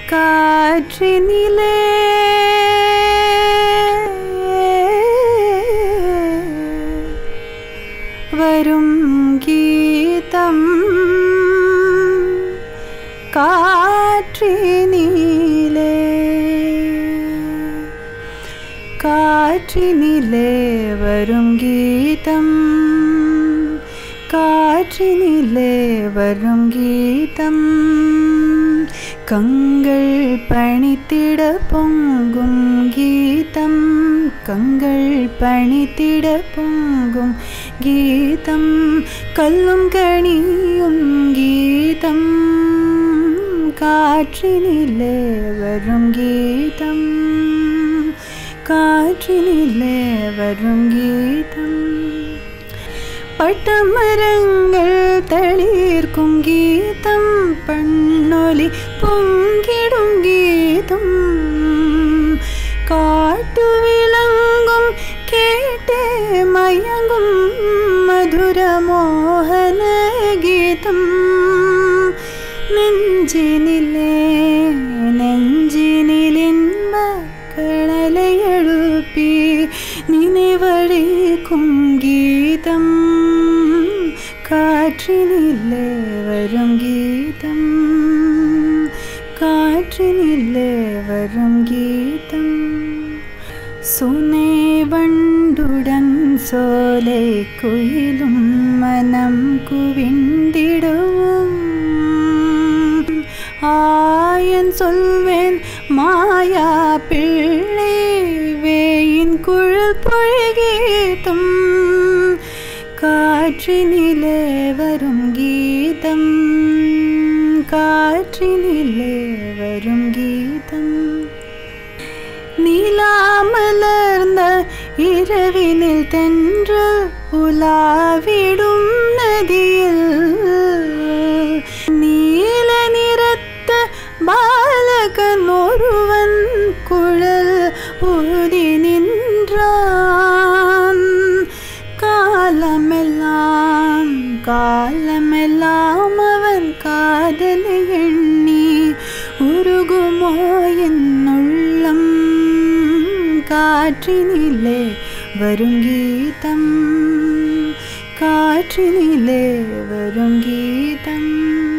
காற்றினிலே வரும் கீதம் காற்றினிலே காற்றினிலே வரும் கீதம் காற்றினிலே வரும் கீதம் கங்கள் பணித்திட பொங்கும் கீதம் கங்கள் பணித்திட பொங்கும் கீதம் கல்லும் கனியும் கீதம் காற்றினிலே வரும் கீதம் காற்றினிலே வரும் கீதம் பட்டமரங்கள் தளிர்க்கும் கீதம் பண்ணொலி பொங்கிடும் கீதம் காட்டு விளங்கும் கேட்டே மயங்கும் மதுர மோகன கீதம் நெஞ்சினிலே நெஞ்சினிலின்ப கடலை எழுப்பி நினைவழிக்கும் கீதம் காற்றினிலே வரும் கீதம் காற்றினிலே வரும் கீதம் சுனை வண்டுடன் சோலை குயிலும் மனம் குவிந்திடுவோம் ஆயன் சொல்வேன் மாயா பிள்ளை வேயின் குழல் பொழுகீதம் காற்றினிலே வரும் கீதம் காற்றினிலே வரும் கீதம் நீலாமலர்ந்த இரவினில் தென்று உலாவிடும் நதியில் நீல நிறத்த பாலகன் ஒருவன் குழல் ஊதி நின்றான் காலமெல்லாம் காலமெல்லாம் அவன் காதலை எண்ணி உருகுமோ என் உள்ளம் காற்றினிலே வரும் கீதம் காற்றினிலே வரும் கீதம்